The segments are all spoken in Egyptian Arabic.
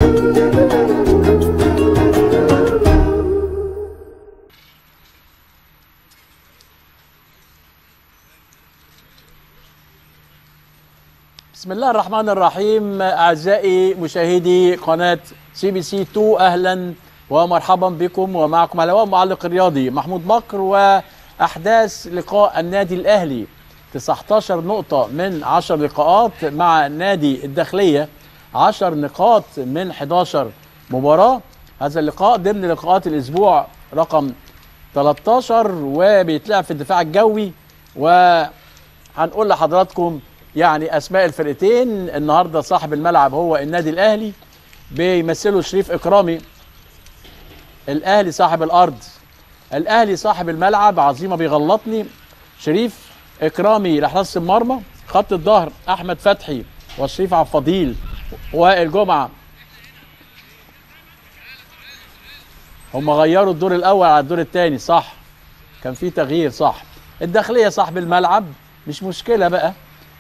بسم الله الرحمن الرحيم اعزائي مشاهدي قناه سي بي سي 2 اهلا ومرحبا بكم ومعكم على المعلق الرياضي محمود بكر واحداث لقاء النادي الاهلي 19 نقطه من 10 لقاءات مع نادي الداخليه 10 نقاط من 11 مباراه هذا اللقاء ضمن لقاءات الاسبوع رقم 13 وبيتلعب في الدفاع الجوي وهنقول لحضراتكم يعني اسماء الفرقتين النهارده صاحب الملعب هو النادي الاهلي بيمثله شريف اكرامي الاهلي صاحب الارض الاهلي صاحب الملعب عظيمه بيغلطني شريف اكرامي لحراسه المرمى خط الظهر احمد فتحي وشريف عبد الفضيل وائل جمعه هم غيروا الدور الاول على الدور الثاني صح كان في تغيير صح الداخليه صاحب الملعب مش مشكله بقى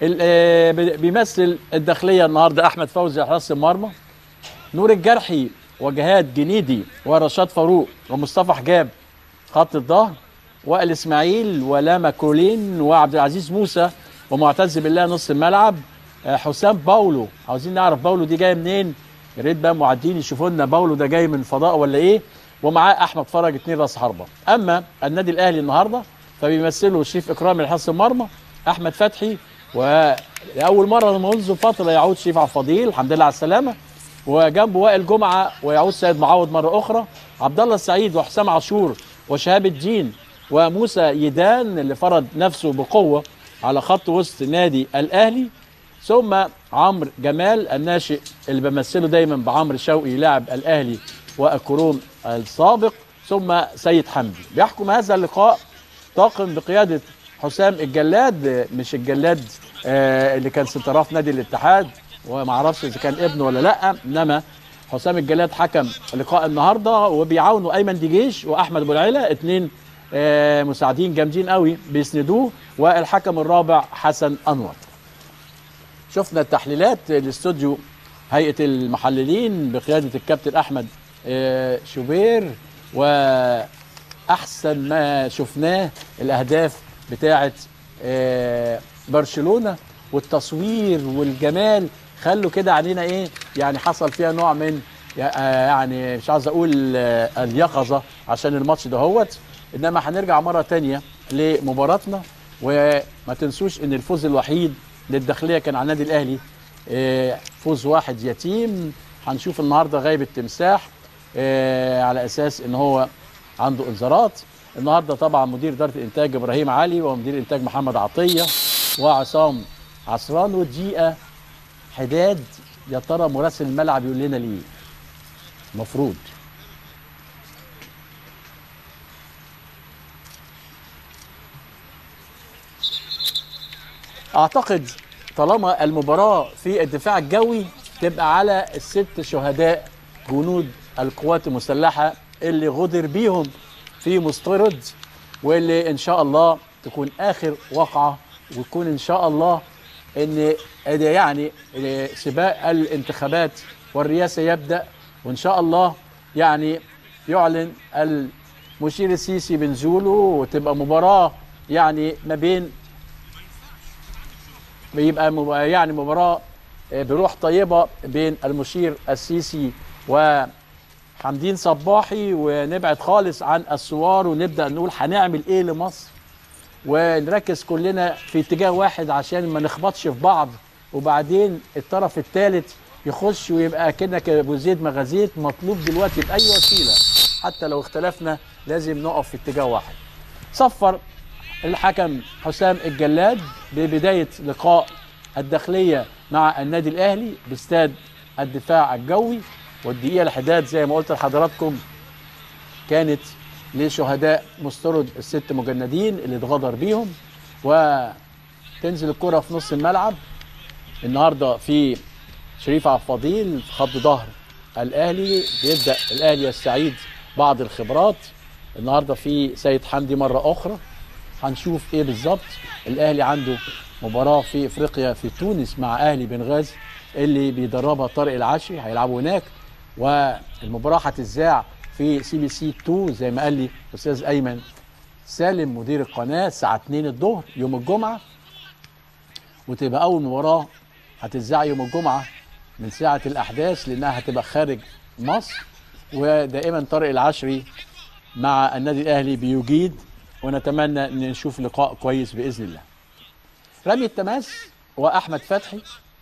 بيمثل الداخليه النهارده احمد فوزي حراس المرمى نور الجرحي وجهاد جنيدي ورشاد فاروق ومصطفى حجاب خط الظهر وائل اسماعيل ولاما كولين وعبد العزيز موسى ومعتز بالله نص الملعب حسام باولو عاوزين نعرف باولو دي جايه منين يا ريت بقى معدين يشوفوا لنا باولو ده جاي من فضاء ولا ايه ومعاه احمد فرج اثنين راس حربه اما النادي الاهلي النهارده فبيمثله شريف اكرامي لحرس المرمى احمد فتحي ولاول مره منذ فتره يعود شريف عبد الفضيل الحمد لله على السلامه وجنبه وائل جمعه ويعود سيد معوض مره اخرى عبد الله السعيد وحسام عاشور وشهاب الدين وموسى يدان اللي فرض نفسه بقوه على خط وسط نادي الاهلي ثم عمرو جمال الناشئ اللي بمثله دايما بعمرو شوقي لاعب الاهلي والكروم السابق ثم سيد حمدي بيحكم هذا اللقاء طاقم بقياده حسام الجلاد مش الجلاد آه اللي كان سنتراف نادي الاتحاد وما اعرفش اذا كان ابنه ولا لا انما حسام الجلاد حكم لقاء النهارده وبيعاونوا ايمن ديجيش واحمد ابو العيله اثنين آه مساعدين جامدين قوي بيسندوه والحكم الرابع حسن انور شفنا التحليلات الاستوديو هيئه المحللين بقياده الكابتن احمد آه شوبير واحسن ما شفناه الاهداف بتاعه برشلونه والتصوير والجمال خلوا كده علينا ايه يعني حصل فيها نوع من يعني مش عاوز اقول اليقظه عشان الماتش دهوت انما هنرجع مره تانية لمباراتنا وما تنسوش ان الفوز الوحيد للداخليه كان على النادي الاهلي فوز واحد يتيم هنشوف النهارده غايب التمساح على اساس ان هو عنده انذارات النهارده طبعا مدير اداره الانتاج ابراهيم علي ومدير الانتاج محمد عطيه وعصام عصران ودقيقه حداد يا ترى مراسل الملعب يقول لنا ليه؟ المفروض اعتقد طالما المباراه في الدفاع الجوي تبقى على الست شهداء جنود القوات المسلحه اللي غدر بيهم في مسترد واللي ان شاء الله تكون اخر وقعه ويكون ان شاء الله ان يعني سباق الانتخابات والرئاسه يبدا وان شاء الله يعني يعلن المشير السيسي بنزوله وتبقى مباراه يعني ما بين يبقى يعني مباراه بروح طيبه بين المشير السيسي و حمدين صباحي ونبعد خالص عن الثوار ونبدا نقول هنعمل ايه لمصر ونركز كلنا في اتجاه واحد عشان ما نخبطش في بعض وبعدين الطرف الثالث يخش ويبقى كأنك ابو زيد مغازيت مطلوب دلوقتي باي وسيله حتى لو اختلفنا لازم نقف في اتجاه واحد. صفر الحكم حسام الجلاد ببدايه لقاء الداخليه مع النادي الاهلي باستاد الدفاع الجوي والدقيقه الحداد زي ما قلت لحضراتكم كانت لشهداء مسترد الست مجندين اللي اتغدر بيهم وتنزل الكره في نص الملعب النهارده في شريف عبد الفضيل في خط ظهر الاهلي بيبدا الاهلي يستعيد بعض الخبرات النهارده في سيد حمدي مره اخرى هنشوف ايه بالظبط الاهلي عنده مباراه في افريقيا في تونس مع اهلي بنغازي اللي بيدربها طارق العشري هيلعبوا هناك والمباراه هتذاع في سي بي سي 2 زي ما قال لي الاستاذ ايمن سالم مدير القناه الساعه 2 الظهر يوم الجمعه وتبقى اول مباراه هتذاع يوم الجمعه من ساعه الاحداث لانها هتبقى خارج مصر ودائما طارق العشري مع النادي الاهلي بيجيد ونتمنى ان نشوف لقاء كويس باذن الله. رمي التماس واحمد فتحي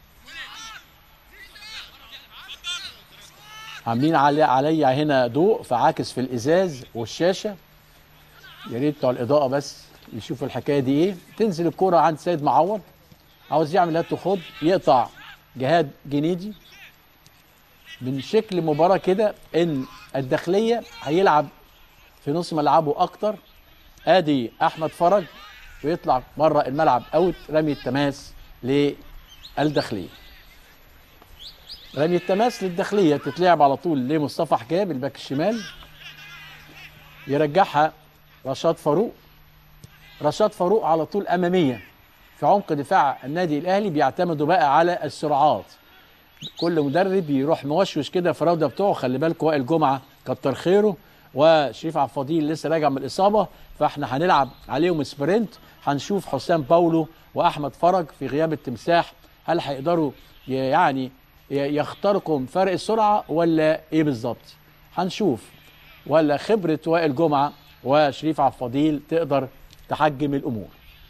عاملين علي عليا هنا ضوء فعاكس في الازاز والشاشه يا ريت بتوع الاضاءه بس يشوفوا الحكايه دي ايه تنزل الكوره عند سيد معوض عاوز يعمل هات وخد يقطع جهاد جنيدي من شكل مباراه كده ان الداخليه هيلعب في نص ملعبه اكتر ادي احمد فرج ويطلع بره الملعب اوت رمي التماس للداخليه رمي التماس للداخليه تتلعب على طول لمصطفى حجاب الباك الشمال يرجعها رشاد فاروق رشاد فاروق على طول اماميه في عمق دفاع النادي الاهلي بيعتمدوا بقى على السرعات كل مدرب يروح موشوش كده في الروضه بتوعه خلي بالكوا وائل جمعه كتر خيره وشريف عبد الفضيل لسه راجع من الاصابه فاحنا هنلعب عليهم سبرنت هنشوف حسام باولو واحمد فرج في غياب التمساح هل هيقدروا ي- يعني ي- يخترقوا فرق السرعه ولا ايه بالظبط هنشوف ولا خبره وائل جمعه وشريف عبد الفضيل تقدر تحجم الامور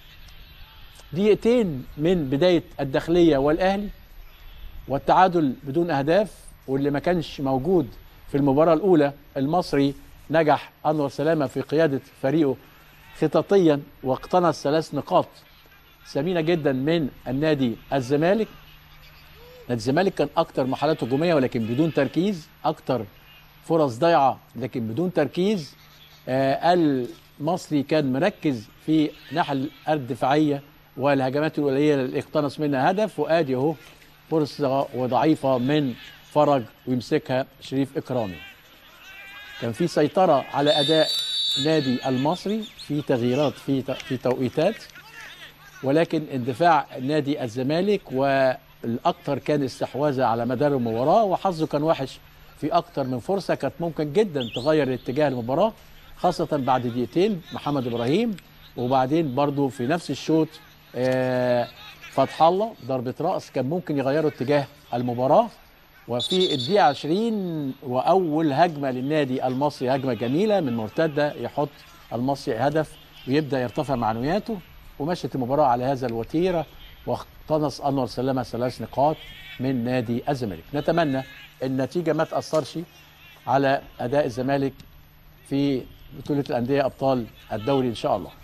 دقيقتين من بدايه الداخليه والاهلي والتعادل بدون اهداف واللي ما كانش موجود في المباراه الاولى المصري نجح انور سلامه في قياده فريقه خططيا واقتنص ثلاث نقاط ثمينه جدا من النادي الزمالك نادي الزمالك كان اكتر محاولات هجوميه ولكن بدون تركيز اكتر فرص ضيعه لكن بدون تركيز آه المصري كان مركز في الناحيه الدفاعيه والهجمات القليله اللي اقتنص منها هدف وادي اهو فرصه وضعيفه من فرج ويمسكها شريف اكرامي كان في سيطره على اداء نادي المصري في تغييرات في في توقيتات ولكن اندفاع نادي الزمالك والاكثر كان استحواذه على مدار المباراه وحظه كان وحش في اكثر من فرصه كانت ممكن جدا تغير اتجاه المباراه خاصه بعد دقيقتين محمد ابراهيم وبعدين برضو في نفس الشوط آه، فتح الله ضربه راس كان ممكن يغيروا اتجاه المباراه وفي الدقيقه 20 واول هجمه للنادي المصري هجمه جميله من مرتده يحط المصري هدف ويبدا يرتفع معنوياته ومشت المباراه على هذا الوتيره واقتنص انور سلامه ثلاث نقاط من نادي الزمالك نتمنى النتيجه ما تاثرش على اداء الزمالك في بطوله الانديه ابطال الدوري ان شاء الله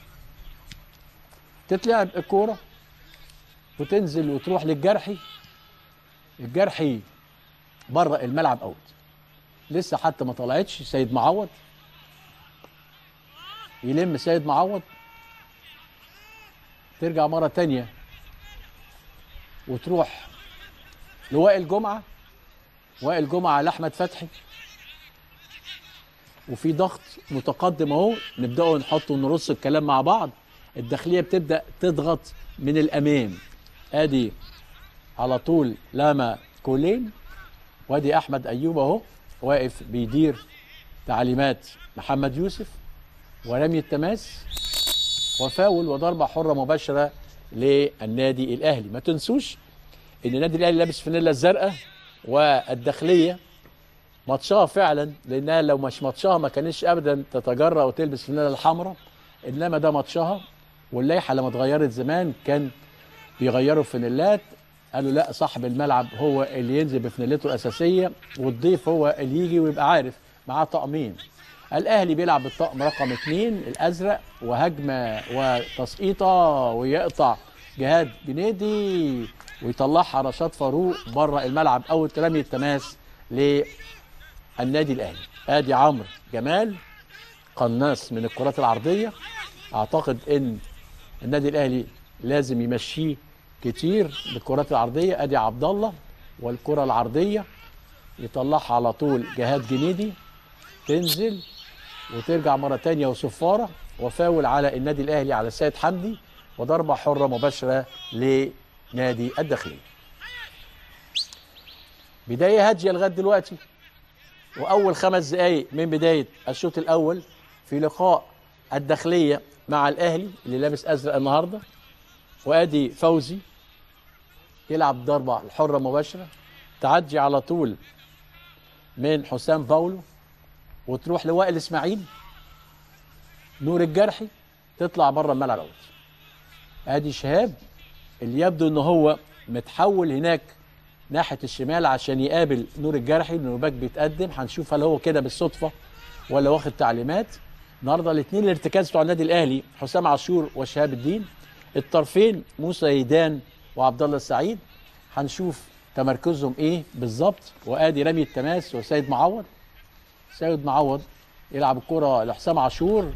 تتلعب الكوره وتنزل وتروح للجرحي الجرحي بره الملعب اوت لسه حتى ما طلعتش سيد معوض يلم سيد معوض ترجع مره تانية وتروح لوائل جمعه وائل جمعه لاحمد فتحي وفي ضغط متقدم اهو نبداوا نحط ونرص الكلام مع بعض الداخليه بتبدا تضغط من الامام ادي على طول لاما كولين وادي احمد ايوب اهو واقف بيدير تعليمات محمد يوسف ورمي التماس وفاول وضربه حره مباشره للنادي الاهلي ما تنسوش ان النادي الاهلي لابس فانيلا الزرقاء والداخليه ماتشها فعلا لانها لو مش ماتشها ما كانتش ابدا تتجرأ وتلبس فانيلا الحمراء انما ده ماتشها واللائحه لما اتغيرت زمان كان بيغيروا الفانيلات قالوا لا صاحب الملعب هو اللي ينزل بفانيلته الاساسيه والضيف هو اللي يجي ويبقى عارف معاه طقمين الاهلي بيلعب بالطقم رقم اثنين الازرق وهجمه وتسقيطه ويقطع جهاد جنيدي ويطلعها رشاد فاروق بره الملعب اول رمي التماس للنادي الاهلي ادي عمرو جمال قناص من الكرات العرضيه اعتقد ان النادي الاهلي لازم يمشيه كتير بالكرات العرضيه ادي عبد الله والكره العرضيه يطلعها على طول جهاد جنيدي تنزل وترجع مره تانية وصفاره وفاول على النادي الاهلي على سيد حمدي وضربه حره مباشره لنادي الداخليه بدايه هاديه لغايه دلوقتي واول خمس دقائق من بدايه الشوط الاول في لقاء الداخليه مع الاهلي اللي لابس ازرق النهارده وادي فوزي يلعب ضربه الحره مباشره تعدي على طول من حسام باولو وتروح لوائل اسماعيل نور الجرحي تطلع بره الملعب الاول ادي شهاب اللي يبدو ان هو متحول هناك ناحيه الشمال عشان يقابل نور الجرحي لانه باك بيتقدم هنشوف هل هو كده بالصدفه ولا واخد تعليمات النهارده الاثنين الارتكاز بتوع النادي الاهلي حسام عاشور وشهاب الدين الطرفين موسى هيدان وعبد الله السعيد هنشوف تمركزهم ايه بالظبط وادي رمي التماس وسيد معوض سيد معوض يلعب الكره لحسام عاشور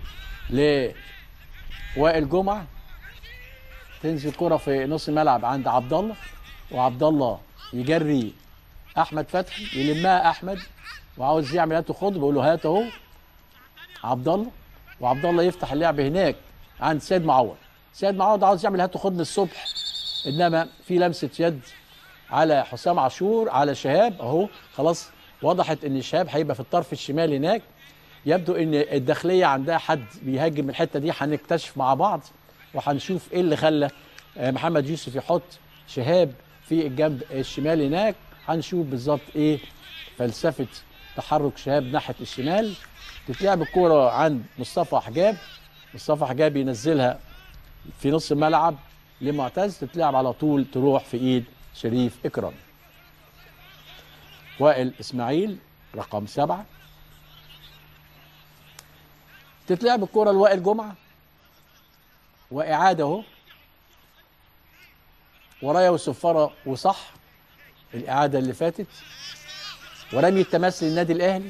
لوائل جمعه تنزل كرة في نص الملعب عند عبد الله وعبد الله يجري احمد فتحي يلمها احمد وعاوز يعمل هات وخد بيقول له هات اهو عبد الله وعبد الله يفتح اللعب هناك عند سيد معوض سيد معوض عاوز يعمل هات وخد من الصبح انما في لمسه يد على حسام عاشور على شهاب اهو خلاص وضحت ان شهاب هيبقى في الطرف الشمال هناك يبدو ان الداخليه عندها حد بيهاجم من الحته دي هنكتشف مع بعض وهنشوف ايه اللي خلى آه، محمد يوسف يحط شهاب في الجنب الشمال هناك هنشوف بالظبط ايه فلسفه تحرك شهاب ناحيه الشمال تتلعب الكوره عند مصطفى حجاب مصطفى حجاب ينزلها في نص الملعب لمعتز تتلعب على طول تروح في ايد شريف اكرم وائل اسماعيل رقم سبعه تتلعب الكوره لوائل جمعه واعاده اهو ورايا وصفاره وصح الاعاده اللي فاتت ورمي التماس للنادي الاهلي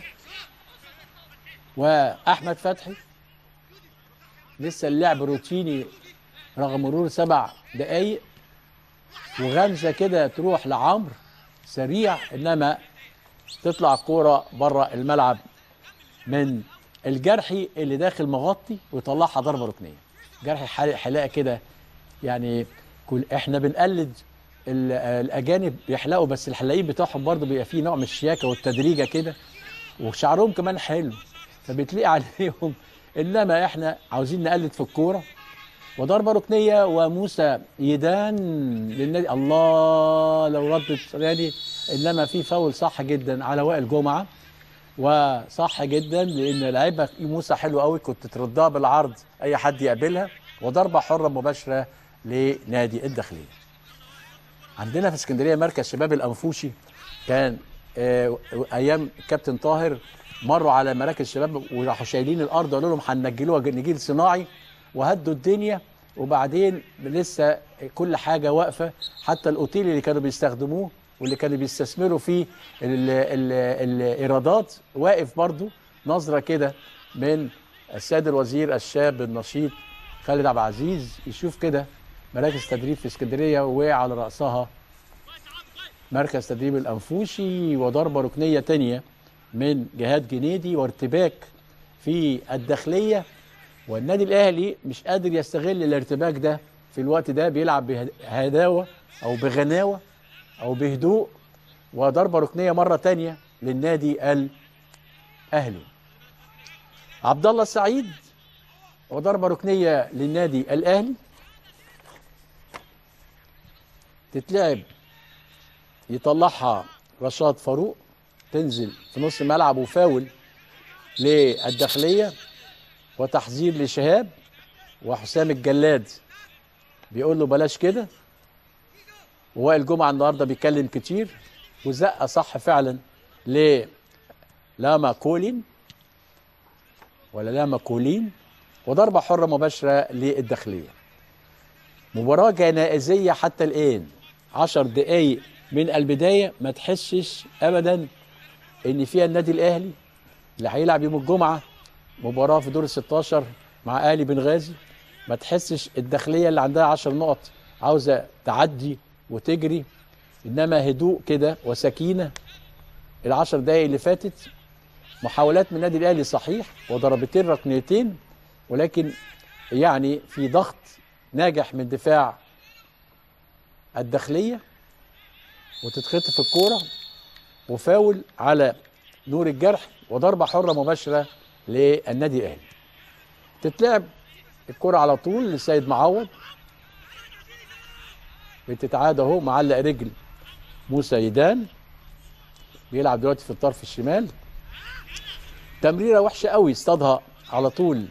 واحمد فتحي لسه اللعب روتيني رغم مرور سبع دقايق وغمزه كده تروح لعمرو سريع انما تطلع كوره بره الملعب من الجرحي اللي داخل مغطي ويطلعها ضربه ركنيه جرحي حلق حلاقه كده يعني كل احنا بنقلد ال- الاجانب بيحلقوا بس الحلاقين بتوعهم برضه بيبقى فيه نوع من الشياكه والتدريجه كده وشعرهم كمان حلو فبتليق عليهم انما احنا عاوزين نقلد في الكوره وضربه ركنيه وموسى يدان للنادي الله لو ردت يعني انما في فاول صح جدا على وائل جمعه وصح جدا لان لعيبه موسى حلو قوي كنت تردها بالعرض اي حد يقابلها وضربه حره مباشره لنادي الداخليه. عندنا في اسكندريه مركز شباب الانفوشي كان آه، ايام الكابتن طاهر مروا على مراكز شباب وراحوا شايلين الارض وقالوا لهم هنجلوها نجيل صناعي وهدوا الدنيا وبعدين لسه كل حاجه واقفه حتى الاوتيل اللي كانوا بيستخدموه واللي كانوا بيستثمروا فيه ال ال الايرادات واقف برضو نظره كده من السيد الوزير الشاب النشيط خالد عبد العزيز يشوف كده مراكز تدريب في اسكندريه وعلى راسها مركز تدريب الانفوشي وضربه ركنيه تانية من جهاد جنيدي وارتباك في الداخليه والنادي الاهلي مش قادر يستغل الارتباك ده في الوقت ده بيلعب بهداوه او بغناوه او بهدوء وضربه ركنيه مره تانية للنادي الاهلي عبد الله السعيد وضربه ركنيه للنادي الاهلي تتلعب يطلعها رشاد فاروق تنزل في نص الملعب وفاول للداخليه وتحذير لشهاب وحسام الجلاد بيقول له بلاش كده ووائل جمعه النهارده بيتكلم كتير وزقه صح فعلا ل لاما كولين ولا لاما كولين وضربه حره مباشره للداخليه مباراه جنائزيه حتى الان عشر دقايق من البدايه ما تحسش ابدا ان فيها النادي الاهلي اللي هيلعب يوم الجمعه مباراه في دور ال 16 مع اهلي بنغازي ما تحسش الداخليه اللي عندها 10 نقط عاوزه تعدي وتجري انما هدوء كده وسكينه العشر دقايق اللي فاتت محاولات من النادي الاهلي صحيح وضربتين ركنيتين ولكن يعني في ضغط ناجح من دفاع الداخليه وتتخطف الكوره وفاول على نور الجرح وضربه حره مباشره للنادي الاهلي تتلعب الكرة على طول لسيد معوض بتتعاد اهو معلق رجل موسى يدان بيلعب دلوقتي في الطرف الشمال تمريره وحشه قوي اصطادها على طول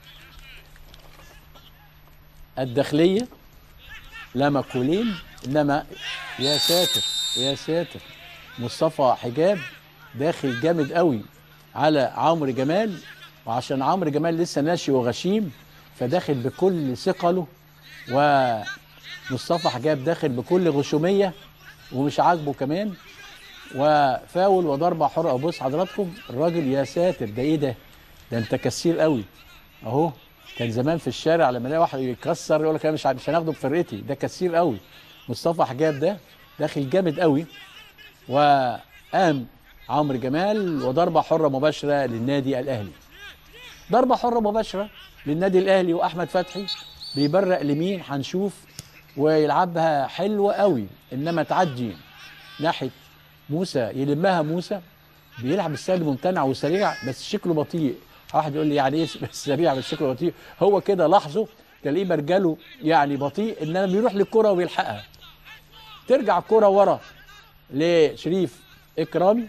الداخليه لا مقولين انما يا ساتر يا ساتر مصطفى حجاب داخل جامد قوي على عمرو جمال وعشان عمرو جمال لسه ناشي وغشيم فداخل بكل ثقله ومصطفى حجاب داخل بكل غشوميه ومش عاجبه كمان وفاول وضربه حره بص حضراتكم الراجل يا ساتر ده ايه ده ده انت كسير قوي اهو كان زمان في الشارع لما الاقي واحد يكسر يقول لك انا مش مش هناخده بفرقتي ده كسير قوي مصطفى حجاب ده داخل جامد قوي وقام عمرو جمال وضربه حره مباشره للنادي الاهلي ضربه حره مباشره للنادي الاهلي واحمد فتحي بيبرق لمين هنشوف ويلعبها حلوه قوي انما تعدي ناحيه موسى يلمها موسى بيلعب السهل ممتنع وسريع بس شكله بطيء واحد يقول لي يعني ايه بس سريع بس شكله بطيء هو كده لاحظه تلاقيه مرجله يعني بطيء انما بيروح للكره وبيلحقها ترجع الكره ورا لشريف اكرامي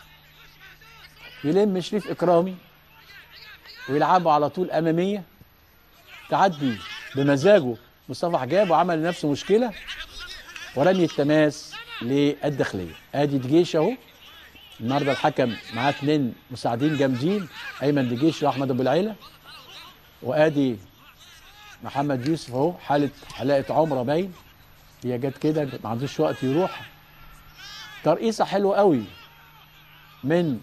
يلم شريف اكرامي ويلعبوا على طول اماميه تعدي بمزاجه مصطفى حجاب وعمل لنفسه مشكله ورمي التماس للداخليه ادي دجيش اهو النهارده الحكم معاه اثنين مساعدين جامدين ايمن دجيش واحمد ابو العيله وادي محمد يوسف اهو حاله حلقه عمره باين هي جت كده ما عندوش وقت يروح ترقيصه حلوه قوي من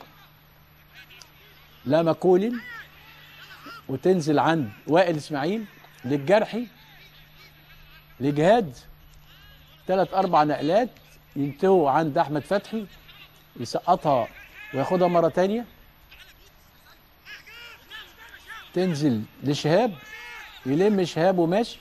لاما كولين وتنزل عند وائل اسماعيل للجرحي لجهاد ثلاث اربع نقلات ينتهوا عند احمد فتحي يسقطها وياخدها مره تانية تنزل لشهاب يلم شهاب وماشي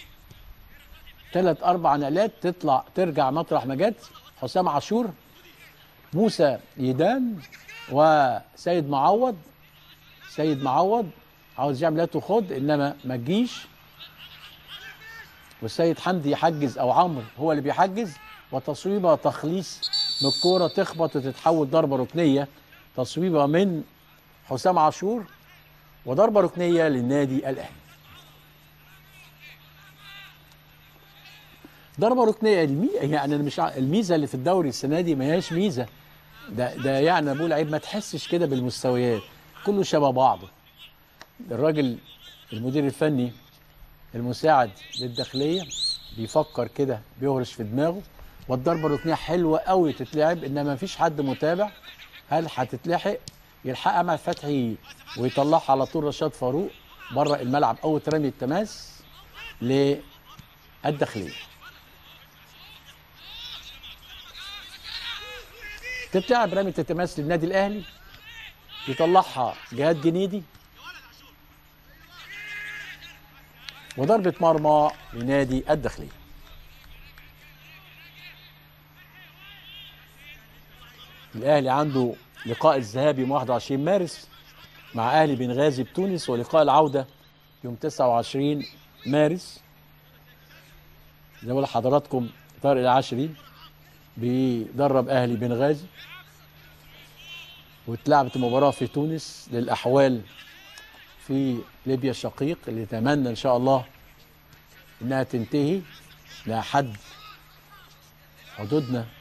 ثلاث اربع نقلات تطلع ترجع مطرح ما جت حسام عاشور موسى يدان وسيد معوض سيد معوض عاوز يعمل لا تخد انما ما تجيش والسيد حمدي يحجز او عمرو هو اللي بيحجز وتصويبه تخليص من الكوره تخبط وتتحول ضربه ركنيه تصويبه من حسام عاشور وضربه ركنيه للنادي الاهلي ضربه ركنيه المي... يعني انا مش ع... الميزه اللي في الدوري السنه دي ما هياش ميزه ده ده يعني ابو لعيب ما تحسش كده بالمستويات كله شبه بعضه الراجل المدير الفني المساعد للداخليه بيفكر كده بيهرش في دماغه والضربه الركنيه حلوه قوي تتلعب انما ما فيش حد متابع هل هتتلحق يلحقها مع فتحي ويطلعها على طول رشاد فاروق بره الملعب او ترمي التماس للداخليه تتلعب رمية التماس للنادي الاهلي يطلعها جهاد جنيدي وضربة مرمى لنادي الداخلية الأهلي عنده لقاء الذهاب يوم 21 مارس مع أهلي بنغازي بتونس ولقاء العودة يوم 29 مارس زي ما بقول لحضراتكم طارق العشري بيدرب أهلي بنغازي واتلعبت المباراة في تونس للأحوال في ليبيا الشقيق اللي نتمنى ان شاء الله انها تنتهي لحد حدودنا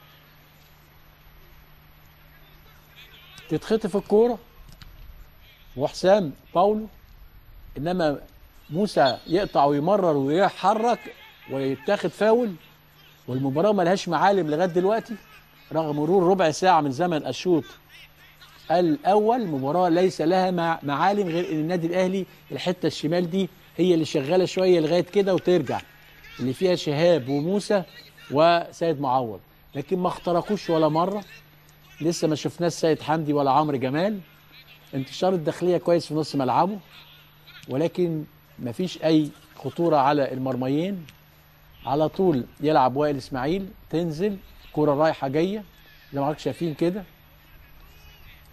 تتخطف الكوره وحسام باولو انما موسى يقطع ويمرر ويحرك ويتاخد فاول والمباراه ملهاش معالم لغايه دلوقتي رغم مرور ربع ساعه من زمن الشوط الاول مباراه ليس لها مع معالم غير ان النادي الاهلي الحته الشمال دي هي اللي شغاله شويه لغايه كده وترجع اللي فيها شهاب وموسى وسيد معوض لكن ما اخترقوش ولا مره لسه ما شفناش سيد حمدي ولا عمرو جمال انتشار الداخليه كويس في نص ملعبه ولكن ما فيش اي خطوره على المرميين على طول يلعب وائل اسماعيل تنزل كره رايحه جايه زي ما حضرتك شايفين كده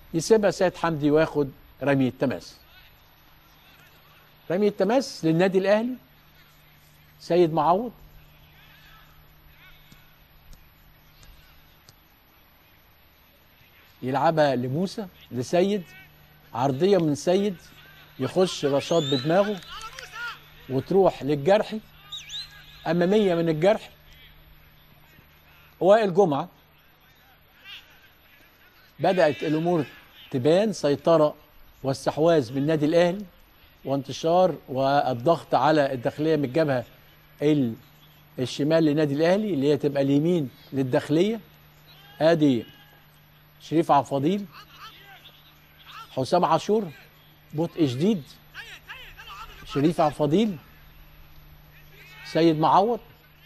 يسيبها سيد حمدي وياخد رمي التماس رمي التماس للنادي الاهلي سيد معوض يلعبها لموسى لسيد عرضيه من سيد يخش رشاد بدماغه وتروح للجرحي اماميه من الجرح وائل جمعه بدات الامور تبان سيطره واستحواذ من النادي الاهلي وانتشار والضغط على الداخليه من الجبهه ال- الشمال للنادي الاهلي اللي هي تبقى اليمين للداخليه ادي شريف عبد الفضيل حسام عاشور بطء شديد شريف عبد الفضيل سيد معوض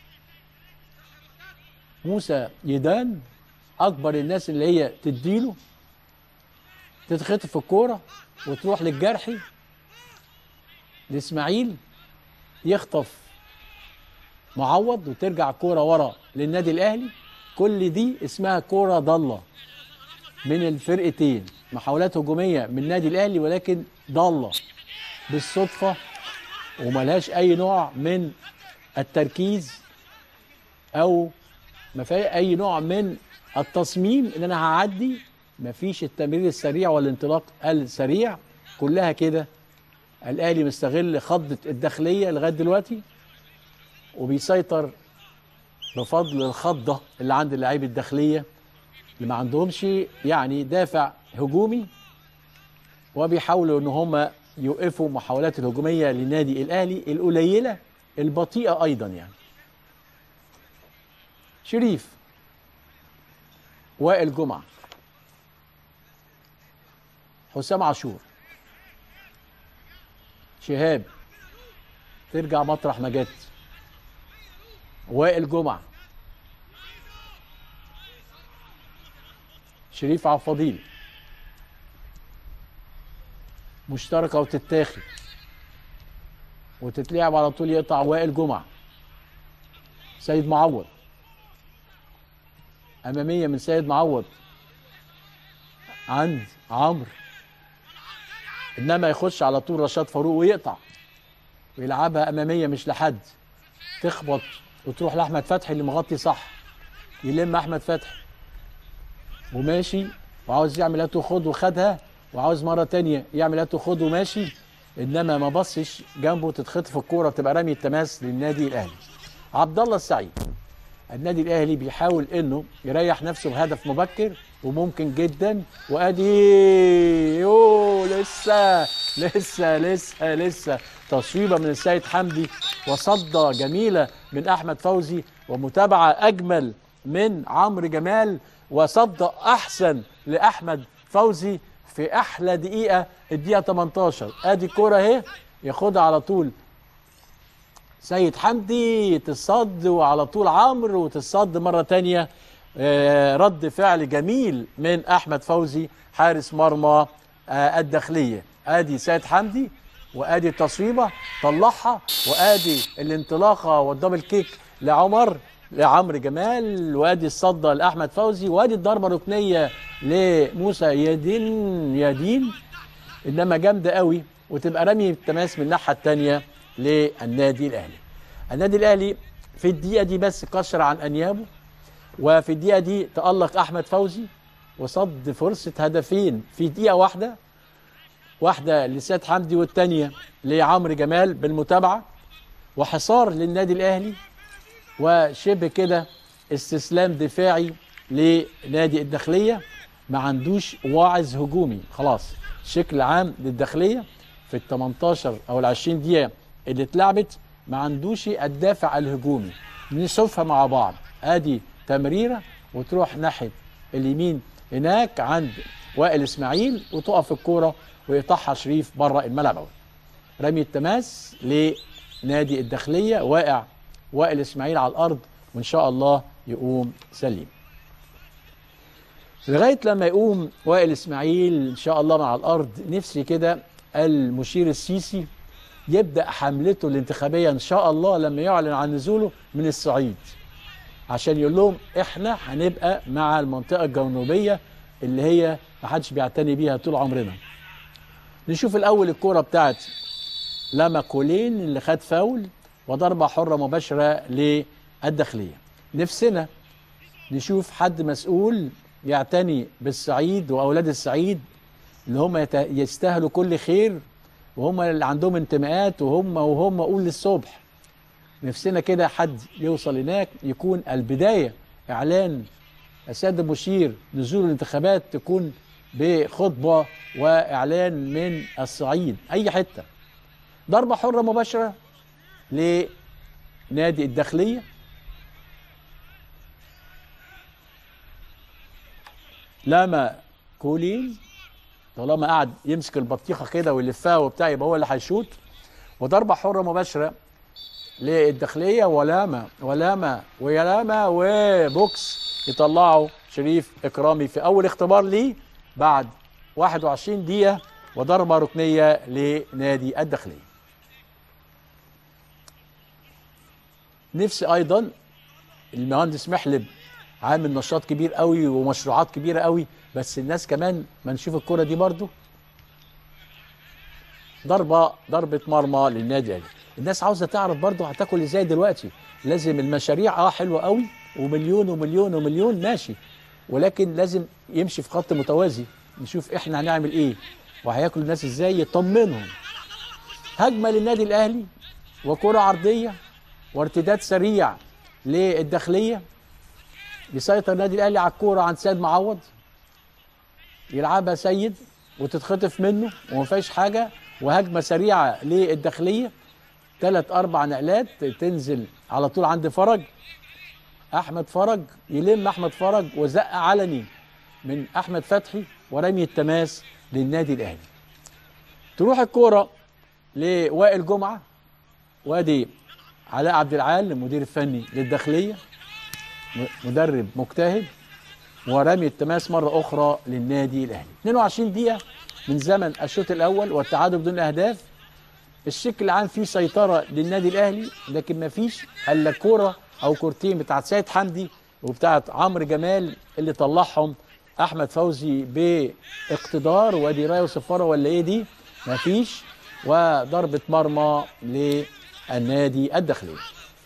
موسى يدان اكبر الناس اللي هي تديله تتخطف الكوره وتروح للجرحي لاسماعيل يخطف معوض وترجع كوره ورا للنادي الاهلي كل دي اسمها كوره ضاله من الفرقتين محاولات هجوميه من النادي الاهلي ولكن ضاله بالصدفه وملهاش اي نوع من التركيز او ما في اي نوع من التصميم ان انا هعدي مفيش التمرير السريع والانطلاق السريع كلها كده الاهلي مستغل خضه الداخليه لغايه دلوقتي وبيسيطر بفضل الخضه اللي عند اللاعبي الداخليه اللي ما عندهمش يعني دافع هجومي وبيحاولوا ان هم يوقفوا محاولات الهجوميه للنادي الاهلي القليله البطيئه ايضا يعني شريف وائل جمعه حسام عاشور شهاب ترجع مطرح ما جت وائل جمعه شريف عبد الفضيل مشتركه وتتاخد وتتلعب على طول يقطع وائل جمعه سيد معوض اماميه من سيد معوض عند عمرو انما يخش على طول رشاد فاروق ويقطع ويلعبها اماميه مش لحد تخبط وتروح لاحمد فتحي اللي مغطي صح يلم احمد فتحي وماشي وعاوز يعمل هات وخد وخدها وعاوز مره تانية يعمل هات وخد وماشي انما ما بصش جنبه تتخطف الكوره تبقى رمي التماس للنادي الاهلي عبد الله السعيد النادي الاهلي بيحاول انه يريح نفسه بهدف مبكر وممكن جدا وادي يو لسه لسه لسه لسه تصويبه من السيد حمدي وصده جميله من احمد فوزي ومتابعه اجمل من عمرو جمال وصده احسن لاحمد فوزي في احلى دقيقه الدقيقه 18 ادي الكوره اهي ياخدها على طول سيد حمدي تصد وعلى طول عمرو وتصد مرة تانية آه، رد فعل جميل من أحمد فوزي حارس مرمى آه، الداخلية ادي سيد حمدي وادي التصويبة طلعها وادي الانطلاقة والدبل كيك لعمر لعمرو جمال وادي الصدة لأحمد فوزي وادي الضربة الركنية لموسى يدين يدين انما جامده قوي وتبقى رمي التماس من الناحيه الثانيه للنادي الاهلي. النادي الاهلي في الدقيقه دي بس كشر عن انيابه وفي الدقيقه دي تالق احمد فوزي وصد فرصه هدفين في دقيقه واحده واحده لسيد حمدي والثانيه لعمرو جمال بالمتابعه وحصار للنادي الاهلي وشبه كده استسلام دفاعي لنادي الداخليه ما عندوش واعظ هجومي خلاص شكل عام للداخليه في ال 18 او ال 20 دقيقه اللي اتلعبت ما عندوش الدافع الهجومي نشوفها مع بعض ادي تمريره وتروح ناحيه اليمين هناك عند وائل اسماعيل وتقف الكوره ويقطعها شريف بره الملعب أوي. رمي التماس لنادي الداخليه واقع وائل اسماعيل على الارض وان شاء الله يقوم سليم لغايه لما يقوم وائل اسماعيل ان شاء الله مع الارض نفسي كده المشير السيسي يبدا حملته الانتخابيه ان شاء الله لما يعلن عن نزوله من الصعيد عشان يقول لهم احنا هنبقى مع المنطقه الجنوبيه اللي هي ما حدش بيعتني بيها طول عمرنا نشوف الاول الكوره بتاعت لما كولين اللي خد فاول وضربه حره مباشره للداخليه نفسنا نشوف حد مسؤول يعتني بالصعيد واولاد الصعيد اللي هم يت- يستاهلوا كل خير وهم اللي عندهم انتماءات وهم وهم قول للصبح نفسنا كده حد يوصل هناك يكون البدايه اعلان السيد المشير نزول الانتخابات تكون بخطبه واعلان من الصعيد اي حته ضربه حره مباشره لنادي الداخليه لما كولين طالما قعد يمسك البطيخه كده ويلفها وبتاع يبقى هو اللي هيشوط وضربه حره مباشره للداخليه ولاما ولاما ويلاما وبوكس يطلعوا شريف اكرامي في اول اختبار ليه بعد 21 دقيقه وضربه ركنيه لنادي الداخليه. نفسي ايضا المهندس محلب عامل نشاط كبير قوي ومشروعات كبيره قوي بس الناس كمان ما نشوف الكره دي برضو ضربه ضربه مرمى للنادي الاهلي الناس عاوزه تعرف برضو هتاكل ازاي دلوقتي لازم المشاريع اه حلوه قوي ومليون ومليون ومليون ماشي ولكن لازم يمشي في خط متوازي نشوف احنا هنعمل ايه وهياكل الناس ازاي يطمنهم هجمه للنادي الاهلي وكره عرضيه وارتداد سريع للداخليه يسيطر النادي الاهلي على الكوره عن سيد معوض يلعبها سيد وتتخطف منه وما فيهاش حاجه وهجمه سريعه للداخليه ثلاث اربع نقلات تنزل على طول عند فرج احمد فرج يلم احمد فرج وزق علني من احمد فتحي ورمي التماس للنادي الاهلي تروح الكوره لوائل جمعه وادي علاء عبد العال المدير الفني للداخليه مدرب مجتهد ورمي التماس مرة أخرى للنادي الأهلي 22 دقيقة من زمن الشوط الأول والتعادل بدون أهداف الشكل العام فيه سيطرة للنادي الأهلي لكن ما فيش إلا كورة أو كورتين بتاعت سيد حمدي وبتاعت عمرو جمال اللي طلعهم أحمد فوزي باقتدار وادي رايه وصفارة ولا إيه دي ما فيش وضربة مرمى للنادي الداخلي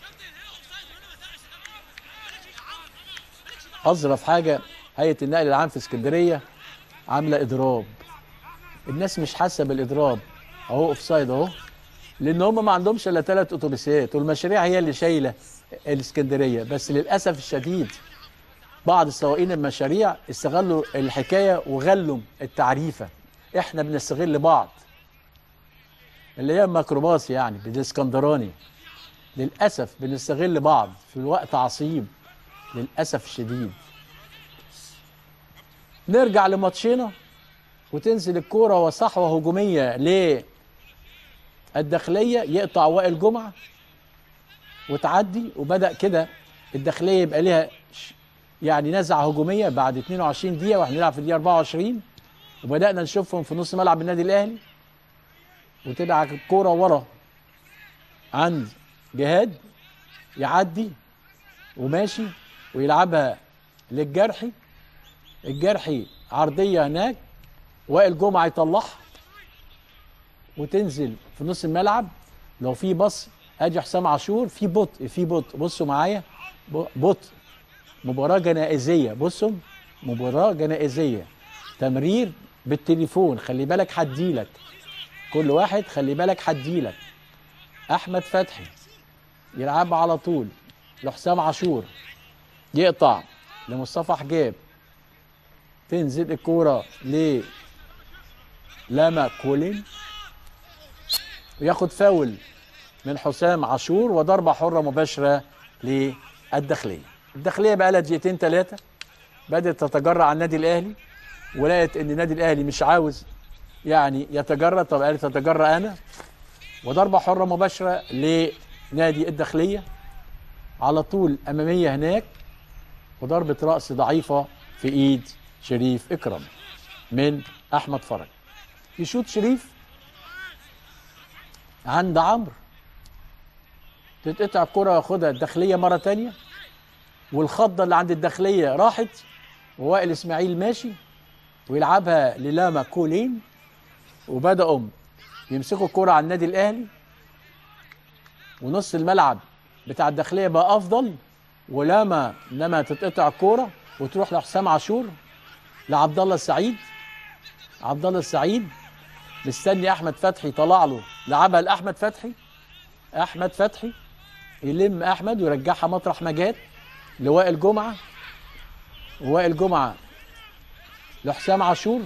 اظرف حاجه هيئه النقل العام في اسكندريه عامله اضراب الناس مش حاسه بالاضراب اهو اوف سايد اهو لان هم ما عندهمش الا ثلاث اتوبيسات والمشاريع هي اللي شايله الاسكندريه بس للاسف الشديد بعض السواقين المشاريع استغلوا الحكايه وغلوا التعريفه احنا بنستغل بعض اللي هي الميكروباص يعني بالاسكندراني للاسف بنستغل بعض في وقت عصيب للاسف الشديد نرجع لماتشنا وتنزل الكوره وصحوه هجوميه للداخليه يقطع وائل جمعه وتعدي وبدا كده الداخليه يبقى ليها ش- يعني نزعه هجوميه بعد 22 دقيقه واحنا بنلعب في الدقيقه 24 وبدانا نشوفهم في نص ملعب النادي الاهلي وتبقى الكوره ورا عند جهاد يعدي وماشي ويلعبها للجرحي الجرحي عرضيه هناك وائل جمعه يطلعها وتنزل في نص الملعب لو في بص ادي حسام عاشور في بطء في بطء بصوا معايا ب- بطء مباراه جنائزيه بصوا مباراه جنائزيه تمرير بالتليفون خلي بالك هديلك كل واحد خلي بالك هديلك احمد فتحي يلعبها على طول لحسام عاشور يقطع لمصطفى حجاب تنزل الكوره ل لاما كولين وياخد فاول من حسام عاشور وضربه حره مباشره للداخليه الداخليه بقى لها دقيقتين ثلاثه بدات تتجرع على النادي الاهلي ولقيت ان النادي الاهلي مش عاوز يعني يتجرأ طب قالت اتجرأ انا وضربه حره مباشره لنادي الداخليه على طول اماميه هناك وضربه راس ضعيفه في ايد شريف اكرم من احمد فرج يشوط شريف عند عمرو تتقطع الكره ياخدها الداخليه مره تانية والخضه اللي عند الداخليه راحت ووائل اسماعيل ماشي ويلعبها للاما كولين وبداوا يمسكوا الكرة على النادي الاهلي ونص الملعب بتاع الداخليه بقى افضل ولما انما تتقطع الكوره وتروح لحسام عاشور لعبد الله السعيد عبد الله السعيد مستني احمد فتحي طلع له لعبها لاحمد فتحي احمد فتحي يلم احمد ويرجعها مطرح ما جات لوائل جمعه وائل جمعه لحسام عاشور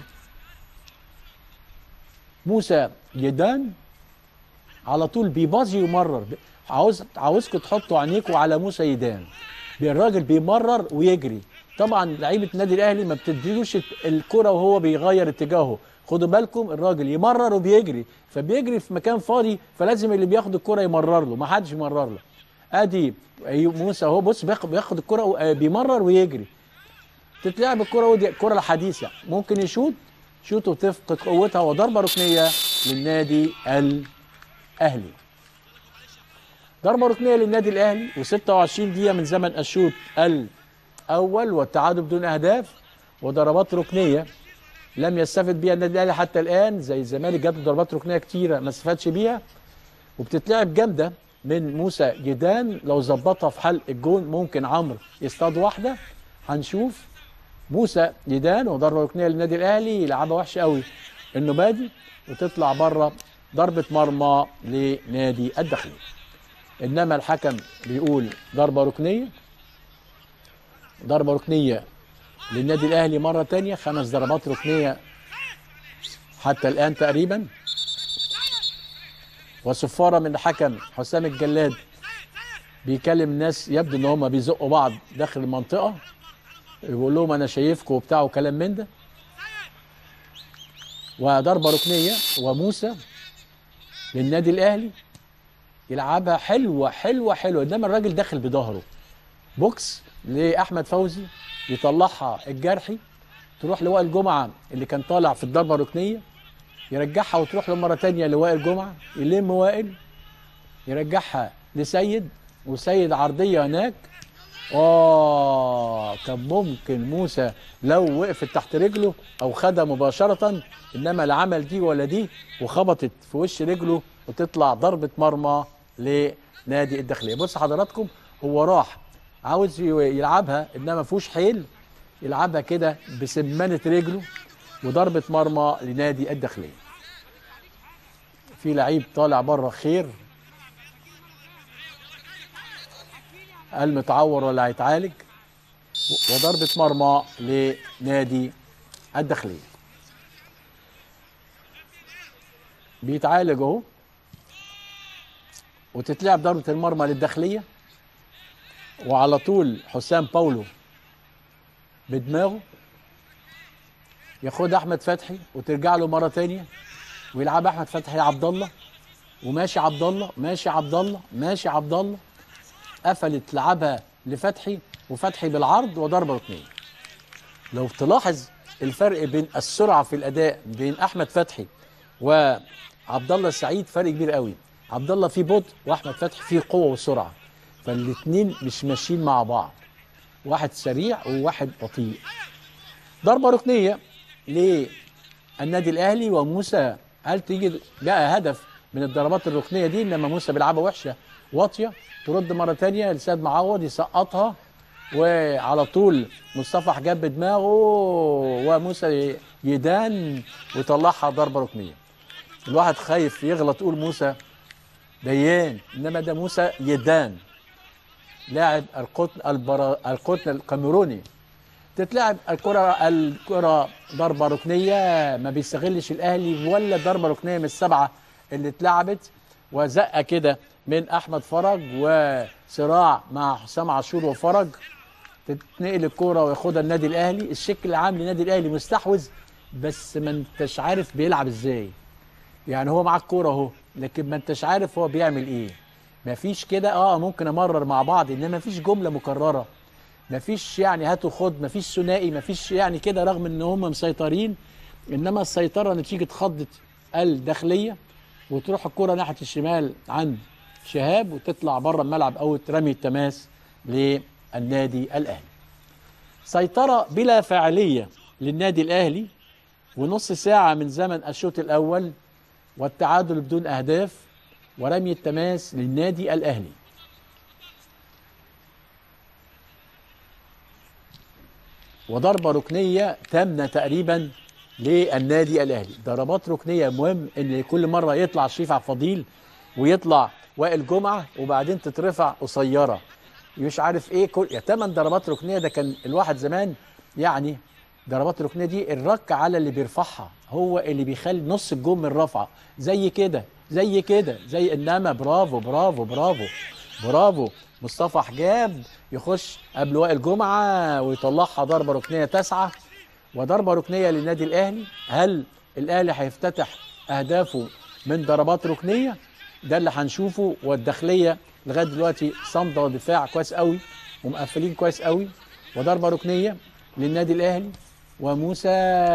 موسى جدان على طول بيبازي يمرر عاوز عاوزكم تحطوا عينيكم على موسى يدان الراجل بيمرر ويجري طبعا لعيبه النادي الاهلي ما بتديلوش الكره وهو بيغير اتجاهه خدوا بالكم الراجل يمرر وبيجري فبيجري في مكان فاضي فلازم اللي بياخد الكره يمرر له ما حدش يمرر له ادي موسى اهو بص بياخد بياخد الكره بيمرر ويجري تتلعب الكره ودي الكره الحديثه ممكن يشوط شوط وتفقد قوتها وضربه ركنيه للنادي الاهلي ضربه ركنيه للنادي الاهلي و26 دقيقه من زمن الشوط الاول والتعادل بدون اهداف وضربات ركنيه لم يستفد بيها النادي الاهلي حتى الان زي الزمالك جات ضربات ركنيه كتيره ما استفادش بيها وبتتلعب جامده من موسى جدان لو ظبطها في حلق الجون ممكن عمرو يصطاد واحده هنشوف موسى جدان وضربه ركنيه للنادي الاهلي يلعبها وحشه قوي النبادي وتطلع بره ضربه مرمى لنادي الداخليه انما الحكم بيقول ضربه ركنيه ضربه ركنيه للنادي الاهلي مره تانية خمس ضربات ركنيه حتى الان تقريبا وصفاره من الحكم حسام الجلاد بيكلم الناس يبدو ان هم بيزقوا بعض داخل المنطقه يقول لهم انا شايفكم وبتاع وكلام من ده وضربه ركنيه وموسى للنادي الاهلي يلعبها حلوه حلوه حلوه انما الراجل داخل بظهره بوكس لاحمد فوزي يطلعها الجرحي تروح لوائل جمعه اللي كان طالع في الضربه الركنيه يرجعها وتروح له مره ثانيه لوائل جمعه يلم وائل يرجعها لسيد وسيد عرضيه هناك اه كان ممكن موسى لو وقفت تحت رجله او خدها مباشره انما لا عمل دي ولا دي وخبطت في وش رجله وتطلع ضربه مرمى لنادي الداخليه بص حضراتكم هو راح عاوز يلعبها انما ما فيهوش حيل يلعبها كده بسمانه رجله وضربه مرمى لنادي الداخليه في لعيب طالع بره خير قال متعور ولا هيتعالج وضربة مرمى لنادي الداخلية بيتعالج اهو وتتلعب ضربة المرمى للداخلية وعلى طول حسام باولو بدماغه ياخد احمد فتحي وترجع له مره تانية ويلعب احمد فتحي عبد الله وماشي عبد الله ماشي عبد الله ماشي عبد الله قفلت لعبها لفتحي وفتحي بالعرض وضربه ركنيه لو تلاحظ الفرق بين السرعه في الاداء بين احمد فتحي وعبد الله السعيد فرق كبير قوي عبد الله فيه بطء واحمد فتحي فيه قوه وسرعه فالاثنين مش ماشيين مع بعض واحد سريع وواحد بطيء ضربه ركنيه للنادي الاهلي وموسى هل تيجي جاء هدف من الضربات الركنيه دي انما موسى بيلعبها وحشه واطيه ترد مره تانية لسيد معوض يسقطها وعلى طول مصطفى حجاب بدماغه وموسى يدان ويطلعها ضربه ركنيه الواحد خايف يغلط يقول موسى ديان انما ده موسى يدان لاعب القطن البرا... القطن الكاميروني تتلعب الكرة الكرة ضربة ركنية ما بيستغلش الأهلي ولا ضربة ركنية من السبعة اللي اتلعبت وزقة كده من أحمد فرج وصراع مع حسام عاشور وفرج تتنقل الكرة وياخدها النادي الأهلي الشكل العام للنادي الأهلي مستحوذ بس ما انتش عارف بيلعب ازاي يعني هو معاه الكورة اهو لكن ما انتش عارف هو بيعمل ايه مفيش كده اه ممكن امرر مع بعض انما مفيش جمله مكرره مفيش يعني هات وخد مفيش ثنائي مفيش يعني كده رغم ان هم مسيطرين انما السيطره نتيجه خضه الداخليه وتروح الكره ناحيه الشمال عند شهاب وتطلع بره الملعب او رمي التماس للنادي الاهلي سيطره بلا فاعليه للنادي الاهلي ونص ساعة من زمن الشوط الأول والتعادل بدون أهداف ورمي التماس للنادي الأهلي وضربة ركنية تامنة تقريبا للنادي الأهلي ضربات ركنية مهم إن كل مرة يطلع شريف عبد الفضيل ويطلع وائل جمعة وبعدين تترفع قصيرة مش عارف ايه كل يا تمن ضربات ركنيه ده كان الواحد زمان يعني ضربات الركنيه دي الرك على اللي بيرفعها هو اللي بيخلي نص الجون من رفعه زي كده زي كده زي انما برافو برافو برافو برافو مصطفى حجاب يخش قبل وائل جمعه ويطلعها ضربه ركنيه تسعه وضربه ركنيه للنادي الاهلي هل الاهلي هيفتتح اهدافه من ضربات ركنيه ده اللي هنشوفه والداخليه لغايه دلوقتي صمده ودفاع كويس قوي ومقفلين كويس قوي وضربه ركنيه للنادي الاهلي وموسى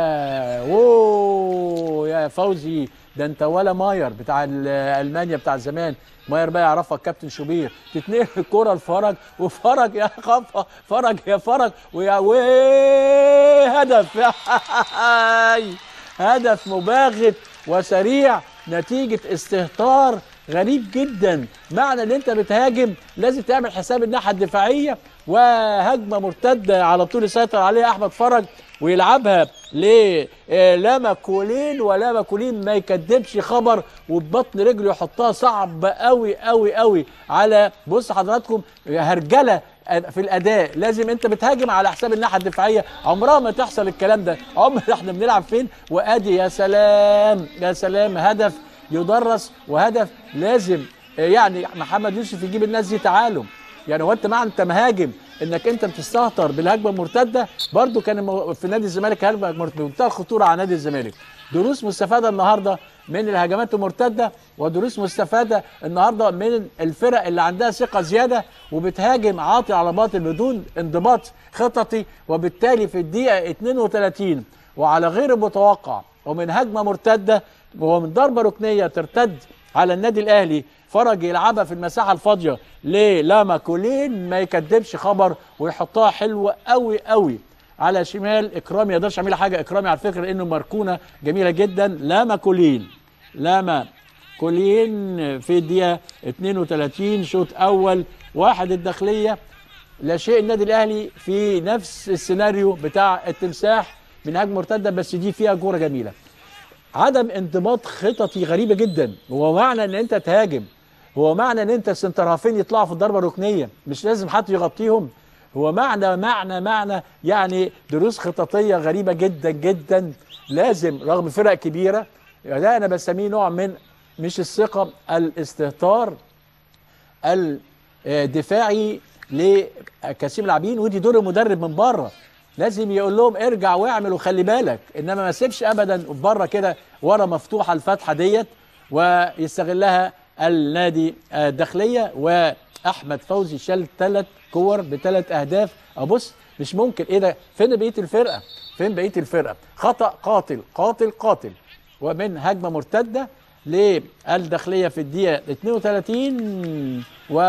اوه يا فوزي ده انت ولا ماير بتاع ال- المانيا بتاع زمان ماير بقى يعرفها الكابتن شوبير تتنقل الكره لفرج وفرج يا خفه فرج يا فرج ويا ويه هدف هدف مباغت وسريع نتيجه استهتار غريب جدا معنى ان انت بتهاجم لازم تعمل حساب الناحيه الدفاعيه وهجمه مرتده على طول يسيطر عليها احمد فرج ويلعبها للاما كولين ولاما كولين ما يكدبش خبر وببطن رجله يحطها صعب قوي قوي قوي على بص حضراتكم هرجله في الاداء لازم انت بتهاجم على حساب الناحيه الدفاعيه عمرها ما تحصل الكلام ده عمر احنا بنلعب فين وادي يا سلام يا سلام هدف يدرس وهدف لازم يعني محمد يوسف يجيب الناس دي تعالوا يعني هو انت مع انت مهاجم انك انت بتستهتر بالهجمه المرتده برضو كان مو- في نادي الزمالك هجمه مرتده بمنتهى الخطوره على نادي الزمالك دروس مستفاده النهارده من الهجمات المرتده ودروس مستفاده النهارده من الفرق اللي عندها ثقه زياده وبتهاجم عاطي على باطل بدون انضباط خططي وبالتالي في الدقيقه 32 وعلى غير المتوقع ومن هجمه مرتده ومن ضربه ركنيه ترتد على النادي الاهلي فرج يلعبها في المساحه الفاضيه للاما كولين ما يكدبش خبر ويحطها حلوه قوي قوي على شمال اكرامي ما يقدرش يعمل حاجه اكرامي على فكره لانه مركونه جميله جدا لاما كولين لاما كولين في الدقيقه 32 شوط اول واحد الداخليه لا شيء النادي الاهلي في نفس السيناريو بتاع التمساح من هجمه مرتده بس دي فيها كوره جميله عدم انضباط خططي غريبه جدا هو معنى ان انت تهاجم هو معنى ان انت السنترهافين يطلعوا في الضربه الركنيه مش لازم حد يغطيهم هو معنى معنى معنى يعني دروس خططيه غريبه جدا جدا لازم رغم فرق كبيره ده انا بسميه نوع من مش الثقه الاستهتار الدفاعي لكثير اللاعبين ودي دور المدرب من بره لازم يقول لهم ارجع واعمل وخلي بالك انما ما سيبش ابدا بره كده ورا مفتوحه الفتحه ديت ويستغلها النادي الداخليه واحمد فوزي شال ثلاث كور بثلاث اهداف ابص مش ممكن ايه ده فين بقيه الفرقه فين بقيه الفرقه خطا قاتل قاتل قاتل ومن هجمه مرتده للداخليه في الدقيقه 32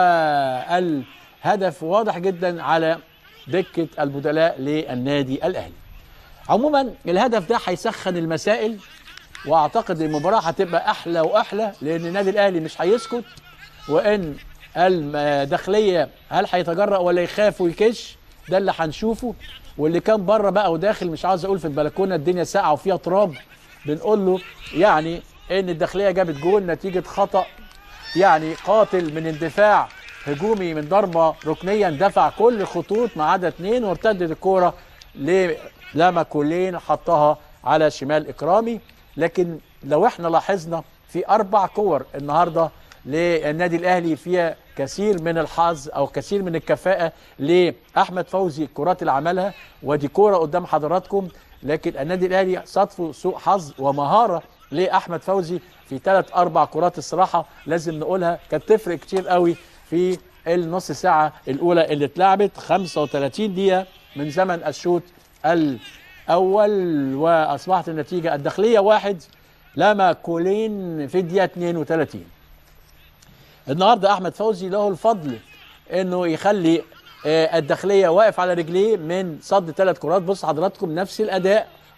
والهدف واضح جدا على دكه البدلاء للنادي الاهلي عموما الهدف ده هيسخن المسائل واعتقد المباراه هتبقى احلى واحلى لان النادي الاهلي مش هيسكت وان الداخليه هل هيتجرأ ولا يخاف ويكش ده اللي هنشوفه واللي كان بره بقى وداخل مش عاوز اقول في البلكونه الدنيا ساقعه وفيها تراب بنقول له يعني ان الداخليه جابت جول نتيجه خطا يعني قاتل من اندفاع هجومي من ضربه ركنيه اندفع كل الخطوط ما عدا اثنين وارتدت الكوره لما كولين حطها على شمال اكرامي لكن لو احنا لاحظنا في اربع كور النهارده للنادي الاهلي فيها كثير من الحظ او كثير من الكفاءه لاحمد فوزي الكرات اللي عملها ودي كوره قدام حضراتكم لكن النادي الاهلي صدفه سوء حظ ومهاره لاحمد فوزي في ثلاث اربع كرات الصراحه لازم نقولها كانت تفرق كتير قوي في النص ساعه الاولى اللي اتلعبت 35 دقيقه من زمن الشوط الاول واصبحت النتيجه الداخليه واحد لما كولين في الدقيقه 32 النهارده احمد فوزي له الفضل انه يخلي آه، الداخليه واقف على رجليه من صد ثلاث كرات بص حضراتكم نفس الاداء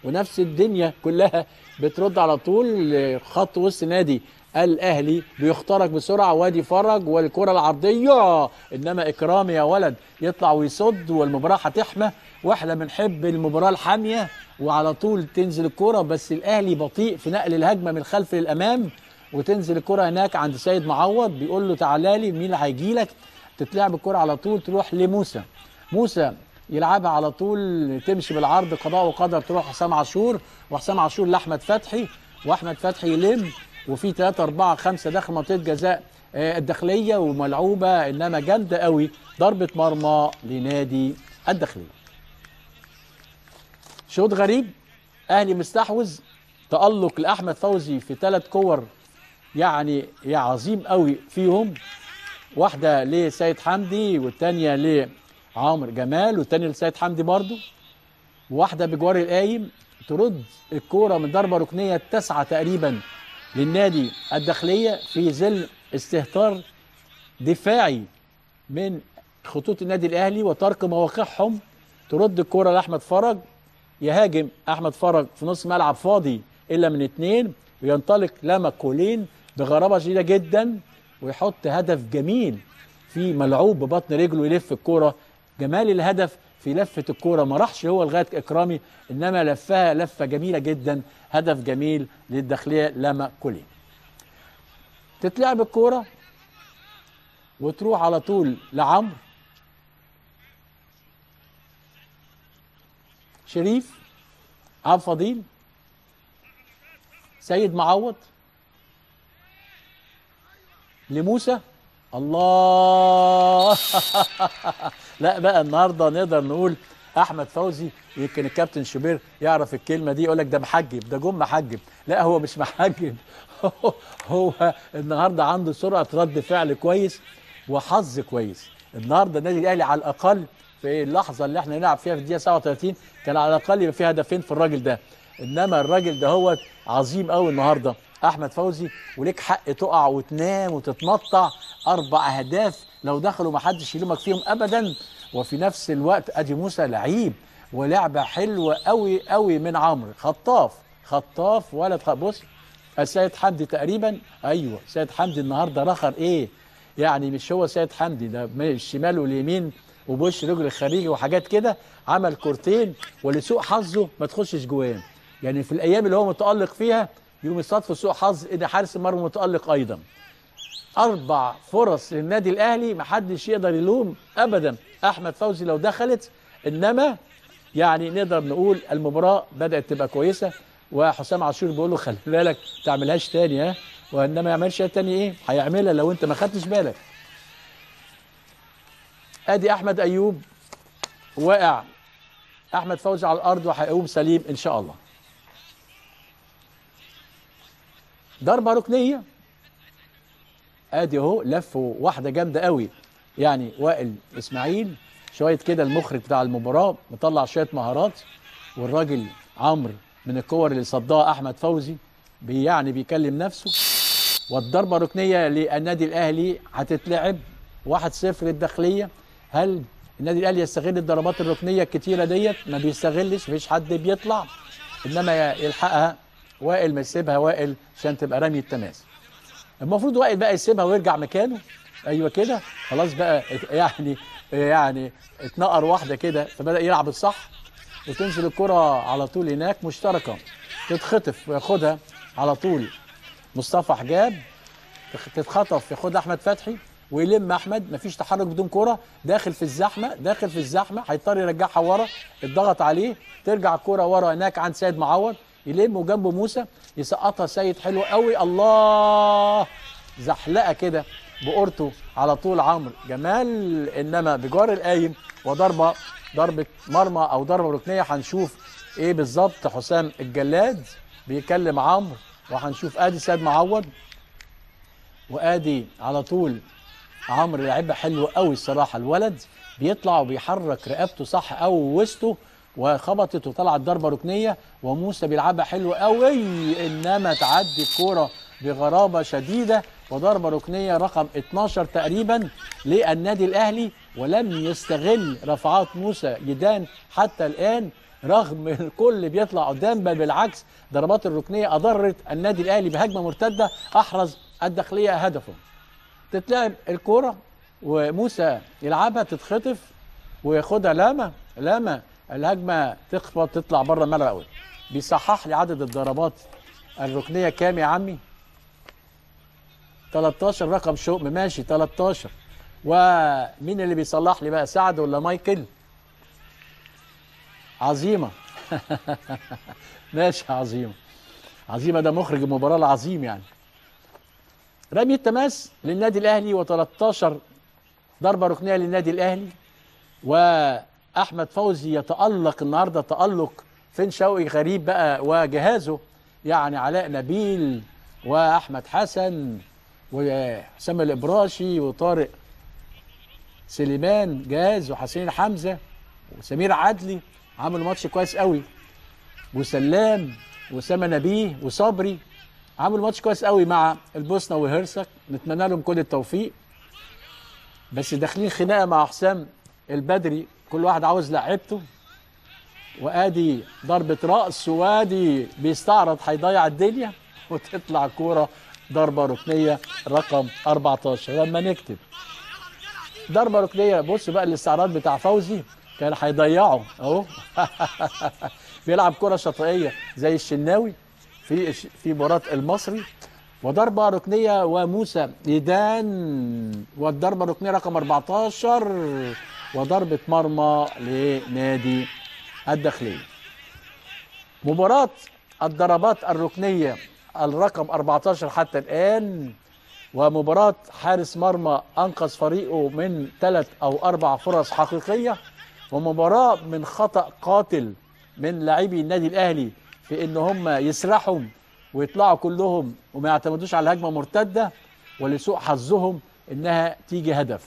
ونفس الدنيا كلها بترد على طول خط وسط نادي الاهلي بيخترق بسرعه وادي فرج والكره العرضيه انما اكرام يا ولد يطلع ويصد والمباراه هتحمى واحنا بنحب المباراه الحاميه وعلى طول تنزل الكره بس الاهلي بطيء في نقل الهجمه من الخلف للامام وتنزل الكره هناك عند سيد معوض بيقول له تعالى لي مين اللي هيجي لك تتلعب الكره على طول تروح لموسى موسى يلعبها على طول تمشي بالعرض قضاء وقدر تروح حسام عاشور وحسام عاشور لاحمد فتحي واحمد فتحي يلم وفي 3 4 5 داخل منطقه جزاء آه، الداخليه وملعوبه انما جامده قوي ضربه مرمى لنادي الداخليه شوط غريب اهلي مستحوذ تالق لاحمد فوزي في ثلاث كور يعني يا عظيم قوي فيهم واحده لسيد حمدي والثانيه لعمرو جمال والثانيه لسيد حمدي برضو واحده بجوار القايم ترد الكوره من ضربه ركنيه تسعه تقريبا للنادي الداخليه في ظل استهتار دفاعي من خطوط النادي الاهلي وترك مواقعهم ترد الكوره لاحمد فرج يهاجم احمد فرج في نص ملعب فاضي الا من اتنين وينطلق لما كولين بغرابه شديده جدا ويحط هدف جميل في ملعوب ببطن رجله يلف الكوره جمال الهدف في لفه الكوره ما راحش هو لغايه اكرامي انما لفها لفه جميله جدا هدف جميل للداخليه لما كولين تتلعب الكوره وتروح على طول لعمرو شريف عبد الفضيل سيد معوض لموسى الله لا بقى النهارده نقدر نقول احمد فوزي يمكن الكابتن شوبير يعرف الكلمه دي يقول لك ده محجب ده جم محجب لا هو مش محجب هو النهارده عنده سرعه رد فعل كويس وحظ كويس النهارده النادي الاهلي على الاقل في اللحظه اللي احنا نلعب فيها في الدقيقه 37 كان على الاقل يبقى فيه هدفين في الراجل ده انما الراجل ده هو عظيم قوي النهارده احمد فوزي وليك حق تقع وتنام وتتنطع اربع اهداف لو دخلوا ما حدش يلومك فيهم ابدا وفي نفس الوقت ادي موسى لعيب ولعبه حلوه قوي قوي من عمرو خطاف خطاف ولد خ... بص السيد حمدي تقريبا ايوه سيد حمدي النهارده رخر ايه يعني مش هو سيد حمدي ده من الشمال واليمين وبوش رجل الخارجي وحاجات كده عمل كورتين ولسوء حظه ما تخشش جوان يعني في الايام اللي هو متالق فيها يوم يصادفوا سوء حظ ان حارس المرمى متالق ايضا اربع فرص للنادي الاهلي ما حدش يقدر يلوم ابدا احمد فوزي لو دخلت انما يعني نقدر نقول المباراه بدات تبقى كويسه وحسام عاشور بيقول له خلي بالك ما تعملهاش تاني ها وانما ما يعملش تاني ايه هيعملها لو انت ما خدتش بالك ادي احمد ايوب واقع احمد فوزي على الارض وهيقوم سليم ان شاء الله ضربه ركنيه ادي اهو لف واحده جامده قوي يعني وائل اسماعيل شويه كده المخرج بتاع المباراه مطلع شويه مهارات والراجل عمرو من الكور اللي صدها احمد فوزي بي يعني بيكلم نفسه والضربه ركنيه للنادي الاهلي هتتلعب 1-0 للداخليه هل النادي الاهلي يستغل الضربات الركنيه الكتيره ديت ما بيستغلش مفيش حد بيطلع انما يلحقها وائل ما يسيبها وائل عشان تبقى رمي التماس المفروض وائل بقى يسيبها ويرجع مكانه ايوه كده خلاص بقى يعني يعني اتنقر واحده كده فبدا يلعب الصح وتنزل الكره على طول هناك مشتركه تتخطف وياخدها على طول مصطفى حجاب تتخطف ياخدها احمد فتحي ويلم احمد مفيش تحرك بدون كره داخل في الزحمه داخل في الزحمه هيضطر يرجعها ورا اتضغط عليه ترجع الكره ورا هناك عند سيد معوض يلم وجنبه موسى يسقطها سيد حلو قوي الله زحلقه كده بقرته على طول عمرو جمال انما بجوار القايم وضربه ضربه مرمى او ضربه ركنيه هنشوف ايه بالظبط حسام الجلاد بيكلم عمرو وهنشوف ادي سيد معوض وادي على طول عمرو لعيبه حلوه قوي الصراحه الولد بيطلع وبيحرك رقبته صح قوي ووسطه وخبطت وطلعت ضربه ركنيه وموسى بيلعبها حلو قوي انما تعدي الكوره بغرابه شديده وضربه ركنيه رقم 12 تقريبا للنادي الاهلي ولم يستغل رفعات موسى جدان حتى الان رغم الكل بيطلع قدام بل بالعكس ضربات الركنيه اضرت النادي الاهلي بهجمه مرتده احرز الداخليه هدفه تتلعب الكوره وموسى يلعبها تتخطف وياخدها لاما لاما الهجمه تخبط تطلع بره الملعب قوي بيصحح لي عدد الضربات الركنيه كام يا عمي 13 رقم شؤم ماشي 13 ومين اللي بيصلح لي بقى سعد ولا مايكل عظيمه ماشي عظيمه عظيمه ده مخرج المباراه العظيم يعني رمي التماس للنادي الاهلي و13 ضربه ركنيه للنادي الاهلي واحمد فوزي يتالق النهارده تالق فين شوقي غريب بقى وجهازه يعني علاء نبيل واحمد حسن وحسام الابراشي وطارق سليمان جاهز وحسين حمزه وسمير عدلي عملوا ماتش كويس قوي وسلام وسام نبيه وصبري عملوا ماتش كويس قوي مع البوسنه وهرسك نتمنى لهم كل التوفيق بس داخلين خناقه مع حسام البدري كل واحد عاوز لعيبته وادي ضربه راس وادي بيستعرض هيضيع الدنيا وتطلع كوره ضربه ركنيه رقم 14 لما نكتب ضربه ركنيه بص بقى الاستعراض بتاع فوزي كان هيضيعه اهو بيلعب كره شاطئيه زي الشناوي في في مباراه المصري وضربه ركنيه وموسى يدان والضربه الركنيه رقم 14 وضربه مرمى لنادي الداخليه مباراه الضربات الركنيه الرقم 14 حتى الان ومباراة حارس مرمى أنقذ فريقه من ثلاث أو أربع فرص حقيقية ومباراة من خطأ قاتل من لاعبي النادي الأهلي في إن هم يسرحوا ويطلعوا كلهم وما يعتمدوش على هجمة مرتدة ولسوء حظهم إنها تيجي هدف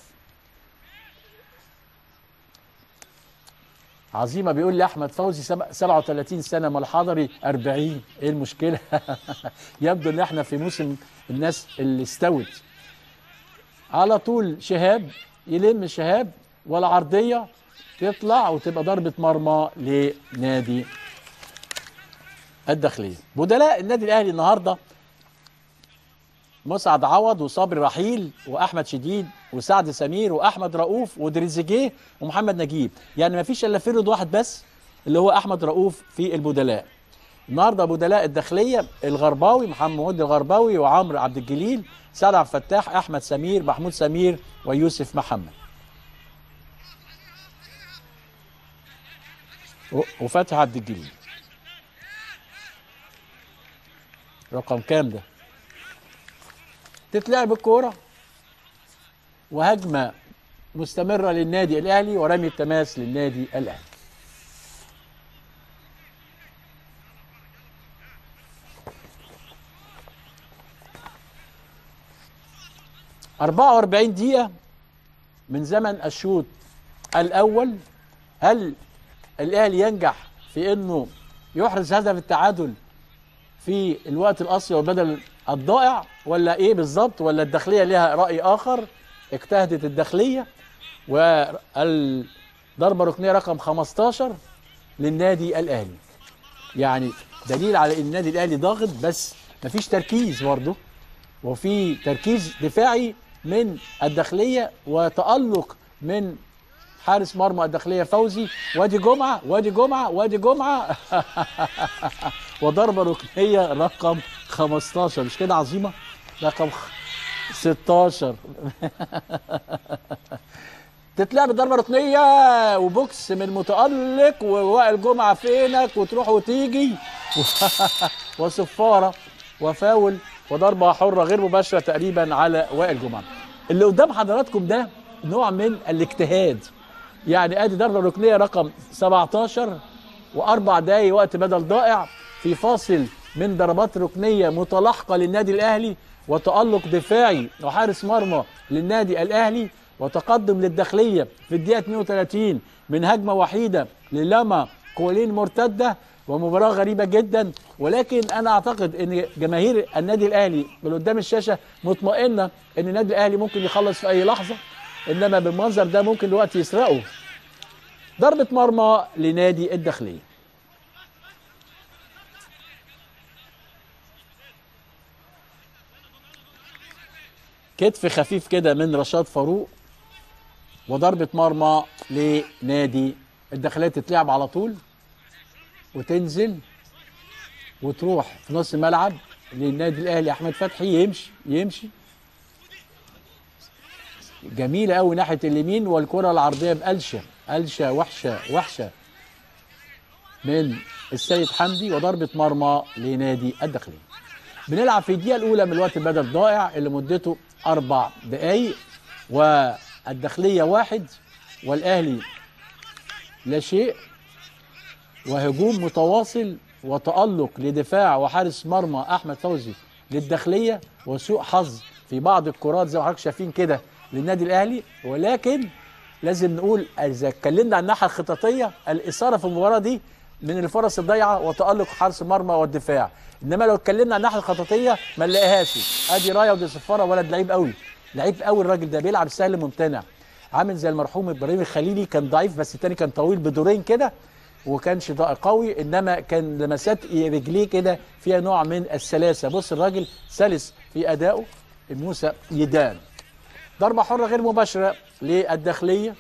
عظيمه بيقول لي احمد فوزي 37 سنه ما الحضري 40 ايه المشكله يبدو ان احنا في موسم الناس اللي استوت على طول شهاب يلم شهاب ولا عرضيه تطلع وتبقى ضربه مرمى لنادي الداخليه بدلاء النادي الاهلي النهارده مسعد عوض وصابر رحيل واحمد شديد وسعد سمير واحمد رؤوف ودريزيجيه ومحمد نجيب يعني ما فيش الا فرد واحد بس اللي هو احمد رؤوف في البدلاء النهارده بدلاء الداخليه الغرباوي محمد الغرباوي وعمرو عبد الجليل سعد عبد الفتاح احمد سمير محمود سمير ويوسف محمد وفتحي عبد الجليل رقم كام ده تتلعب الكوره وهجمه مستمره للنادي الاهلي ورمي التماس للنادي الاهلي أربعة وأربعين دقيقة من زمن الشوط الأول هل الأهلي ينجح في أنه يحرز هدف التعادل في الوقت الأصلي وبدل الضائع ولا ايه بالظبط ولا الداخليه لها راي اخر اجتهدت الداخليه والضربه ركنيه رقم 15 للنادي الاهلي يعني دليل على ان النادي الاهلي ضاغط بس مفيش تركيز برضه وفي تركيز دفاعي من الداخليه وتالق من حارس مرمى الداخليه فوزي وادي جمعه وادي جمعه وادي جمعه وضربه ركنيه رقم 15 مش كده عظيمه رقم 16 تتلعب ضربه ركنيه وبوكس من متالق ووائل جمعه فينك وتروح وتيجي وصفاره وفاول وضربه حره غير مباشره تقريبا على وائل جمعه اللي قدام حضراتكم ده نوع من الاجتهاد يعني ادي ضربه ركنيه رقم 17 واربع دقايق وقت بدل ضائع في فاصل من ضربات ركنيه متلاحقه للنادي الاهلي وتالق دفاعي وحارس مرمى للنادي الاهلي وتقدم للداخليه في الدقيقه 32 من هجمه وحيده للاما كولين مرتده ومباراه غريبه جدا ولكن انا اعتقد ان جماهير النادي الاهلي من قدام الشاشه مطمئنه ان النادي الاهلي ممكن يخلص في اي لحظه انما بالمنظر ده ممكن الوقت يسرقه ضربه مرمى لنادي الداخليه كتف خفيف كده من رشاد فاروق وضربة مرمى لنادي الداخلية تتلعب على طول وتنزل وتروح في نص الملعب للنادي الاهلي احمد فتحي يمشي يمشي جميلة قوي ناحية اليمين والكرة العرضية بقلشة قلشة وحشة وحشة من السيد حمدي وضربة مرمى لنادي الداخلية بنلعب في الدقيقة الأولى من الوقت البدل الضائع اللي مدته أربع دقايق والداخلية واحد والأهلي لا شيء وهجوم متواصل وتألق لدفاع وحارس مرمى أحمد فوزي للداخلية وسوء حظ في بعض الكرات زي ما حضرتك شايفين كده للنادي الأهلي ولكن لازم نقول إذا اتكلمنا عن الناحية الخططية الإثارة في المباراة دي من الفرص الضيعة وتألق حارس المرمى والدفاع إنما لو اتكلمنا عن الناحية الخططية ما نلاقيهاش أدي راية ودي صفارة ولد لعيب قوي لعيب قوي الراجل ده بيلعب سهل ممتنع عامل زي المرحوم ابراهيم الخليلي كان ضعيف بس التاني كان طويل بدورين كده وكانش قوي انما كان لمسات رجليه كده فيها نوع من السلاسه بص الراجل سلس في ادائه موسى يدان ضربه حره غير مباشره للداخليه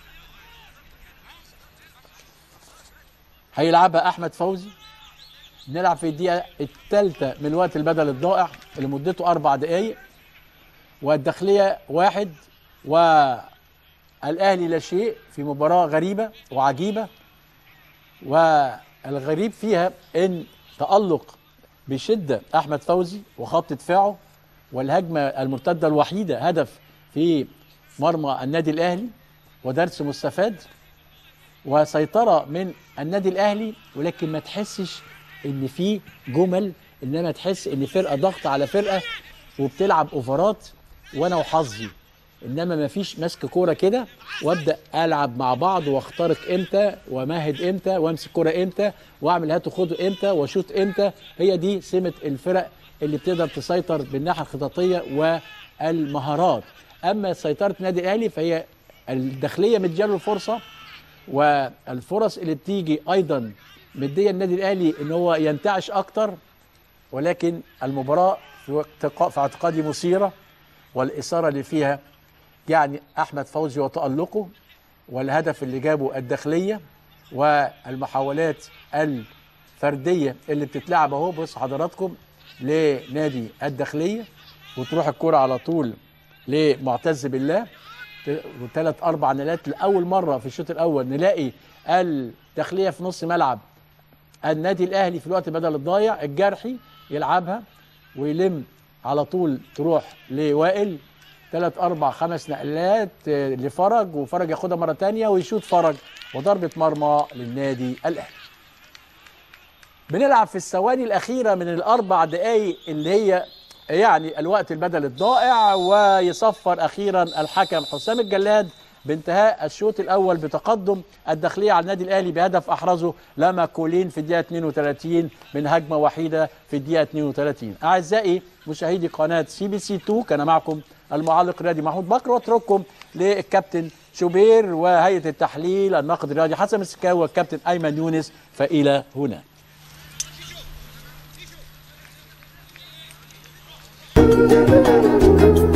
هيلعبها احمد فوزي نلعب في الدقيقه الثالثه من الوقت البدل الضائع اللي مدته اربع دقائق والداخليه واحد والاهلي لا شيء في مباراه غريبه وعجيبه والغريب فيها ان تألق بشدة أحمد فوزي وخط دفاعه والهجمة المرتدة الوحيدة هدف في مرمى النادي الأهلي ودرس مستفاد وسيطرة من النادي الأهلي ولكن ما تحسش إن في جمل إنما تحس إن فرقة ضغط على فرقة وبتلعب أوفرات وأنا وحظي انما ما فيش ماسك كوره كده وابدا العب مع بعض واخترق امتى وامهد امتى وامسك كوره امتى واعمل هاتوا خدوا امتى واشوط امتى هي دي سمه الفرق اللي بتقدر تسيطر بالناحيه الخططيه والمهارات اما سيطره النادي الاهلي فهي الداخليه مدياله الفرصه والفرص اللي بتيجي ايضا مديه النادي الاهلي ان هو ينتعش اكتر ولكن المباراه في اعتقادي مثيره والاثاره اللي فيها يعني احمد فوزي وتالقه والهدف اللي جابه الداخليه والمحاولات الفرديه اللي بتتلعب اهو بص حضراتكم لنادي الداخليه وتروح الكره على طول لمعتز بالله وثلاث اربع نقلات لاول مره في الشوط الاول نلاقي الداخليه في نص ملعب النادي الاهلي في الوقت بدل الضايع الجرحي يلعبها ويلم على طول تروح لوائل ثلاث اربع خمس نقلات لفرج وفرج ياخدها مره ثانيه ويشوط فرج وضربه مرمى للنادي الاهلي. بنلعب في الثواني الاخيره من الاربع دقائق اللي هي يعني الوقت البدل الضائع ويصفر اخيرا الحكم حسام الجلاد بانتهاء الشوط الاول بتقدم الداخليه على النادي الاهلي بهدف احرزه لما كولين في الدقيقه 32 من هجمه وحيده في الدقيقه 32 اعزائي مشاهدي قناه سي بي سي 2 كان معكم المعلق الرياضي محمود بكر واترككم للكابتن شوبير وهيئه التحليل الناقد الرياضي حسن السكاوي والكابتن ايمن يونس فالى هنا Thank you.